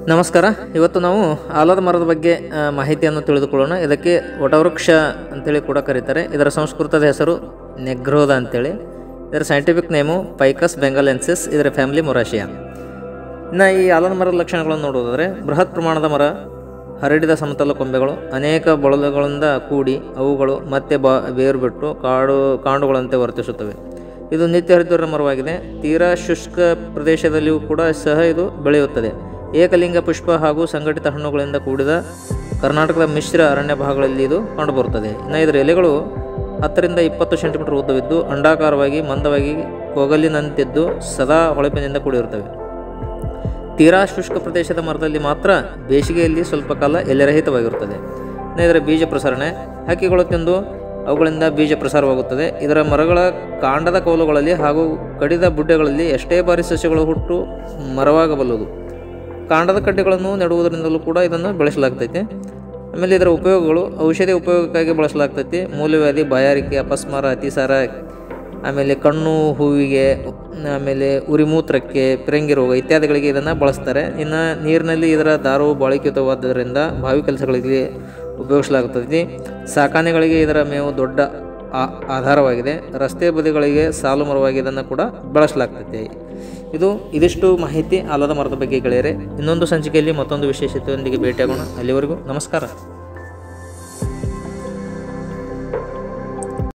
ನಮಸ್ಕಾರ ಇವತ್ತು ನಾವು ಆಲದ ಮರದ ಬಗ್ಗೆ ಆ, ಮಾಹಿತಿಯನ್ನು ತಿಳಿದುಕೊಳ್ಳೋಣ ಇದಕ್ಕೆ ವಟವೃಕ್ಷ ಅಂತೇಳಿ ಕೂಡ ಕರೀತಾರೆ ಇದರ ಸಂಸ್ಕೃತದ ಹೆಸರು ನೆಗ್ರೋದ ಅಂತೇಳಿ ಇದರ ಸೈಂಟಿಫಿಕ್ ನೇಮು ಪೈಕಸ್ ಬೆಂಗಲೆನ್ಸಿಸ್ ಇದರ ಫ್ಯಾಮಿಲಿ ಮೊರಾಶಿಯಾ ಇನ್ನು ಈ ಆಲದ ಮರದ ಲಕ್ಷಣಗಳನ್ನು ನೋಡೋದಾದರೆ ಬೃಹತ್ ಪ್ರಮಾಣದ ಮರ ಹರಡಿದ ಸಮತಲ ಕೊಂಬೆಗಳು ಅನೇಕ ಬಳಲುಗಳಿಂದ ಕೂಡಿ ಅವುಗಳು ಮತ್ತೆ ಬಾ ಬೇರು ಬಿಟ್ಟು ಕಾಡು ಕಾಂಡುಗಳಂತೆ ವರ್ತಿಸುತ್ತವೆ ಇದು ನಿತ್ಯ ಹರಿದ್ವರ ಮರವಾಗಿದೆ ತೀರಾ ಶುಷ್ಕ ಪ್ರದೇಶದಲ್ಲಿಯೂ ಕೂಡ ಸಹ ಇದು ಬೆಳೆಯುತ್ತದೆ ಏಕಲಿಂಗ ಪುಷ್ಪ ಹಾಗೂ ಸಂಘಟಿತ ಹಣ್ಣುಗಳಿಂದ ಕೂಡಿದ ಕರ್ನಾಟಕದ ಮಿಶ್ರ ಅರಣ್ಯ ಭಾಗಗಳಲ್ಲಿ ಇದು ಕಂಡುಬರುತ್ತದೆ ಇನ್ನು ಇದರ ಎಲೆಗಳು ಹತ್ತರಿಂದ ಇಪ್ಪತ್ತು ಸೆಂಟಿಮೀಟರ್ ಉದ್ದವಿದ್ದು ಅಂಡಾಕಾರವಾಗಿ ಮಂದವಾಗಿ ಕೊಗಲಿನಂತಿದ್ದು ಸದಾ ಹೊಳಪಿನಿಂದ ಕೂಡಿರುತ್ತವೆ ತೀರಾ ಶುಷ್ಕ ಪ್ರದೇಶದ ಮರದಲ್ಲಿ ಮಾತ್ರ ಬೇಸಿಗೆಯಲ್ಲಿ ಸ್ವಲ್ಪ ಕಾಲ ಎಲೆರಹಿತವಾಗಿರುತ್ತದೆ ಇನ್ನು ಇದರ ಬೀಜ ಪ್ರಸರಣೆ ಹಕ್ಕಿಗಳು ತಿಂದು ಅವುಗಳಿಂದ ಬೀಜ ಪ್ರಸಾರವಾಗುತ್ತದೆ ಇದರ ಮರಗಳ ಕಾಂಡದ ಕೌಲುಗಳಲ್ಲಿ ಹಾಗೂ ಕಡಿದ ಬುಡ್ಡೆಗಳಲ್ಲಿ ಎಷ್ಟೇ ಬಾರಿ ಸಸ್ಯಗಳು ಹುಟ್ಟು ಮರವಾಗಬಲ್ಲದು ಕಾಂಡದ ಕಡ್ಡಿಗಳನ್ನು ನೆಡುವುದರಿಂದಲೂ ಕೂಡ ಇದನ್ನು ಬೆಳೆಸಲಾಗ್ತೈತೆ ಆಮೇಲೆ ಇದರ ಉಪಯೋಗಗಳು ಔಷಧಿ ಉಪಯೋಗಕ್ಕಾಗಿ ಬಳಸಲಾಗ್ತೈತಿ ಮೂಲವ್ಯಾಧಿ ಬಾಯಾರಿಕೆ ಅಪಸ್ಮಾರ ಅತಿಸಾರ ಆಮೇಲೆ ಕಣ್ಣು ಹೂವಿಗೆ ಆಮೇಲೆ ಉರಿಮೂತ್ರಕ್ಕೆ ಪಿರಂಗಿ ರೋಗ ಇತ್ಯಾದಿಗಳಿಗೆ ಇದನ್ನು ಬಳಸ್ತಾರೆ ಇನ್ನು ನೀರಿನಲ್ಲಿ ಇದರ ದಾರವು ಬಾಳಿಕೆಯುತವಾದ್ದರಿಂದ ಬಾವಿ ಕೆಲಸಗಳಿಗೆ ಉಪಯೋಗಿಸಲಾಗುತ್ತದೆ ಸಾಕಾನೆಗಳಿಗೆ ಇದರ ಮೇವು ದೊಡ್ಡ ಆ- ಆಧಾರವಾಗಿದೆ ರಸ್ತೆ ಬದಿಗಳಿಗೆ ಸಾಲು ಮರವಾಗಿ ಇದನ್ನು ಕೂಡ ಬಳಸಲಾಗ್ತೈತೆ ಇದು ಇದಿಷ್ಟು ಮಾಹಿತಿ ಆಲದ ಮರದ ಬಗ್ಗೆ ಗೆಳೆಯರೆ ಇನ್ನೊಂದು ಸಂಚಿಕೆಯಲ್ಲಿ ಮತ್ತೊಂದು ವಿಶೇಷತೆಯೊಂದಿಗೆ ಭೇಟಿಯಾಗೋಣ ಅಲ್ಲಿವರೆಗೂ ನಮಸ್ಕಾರ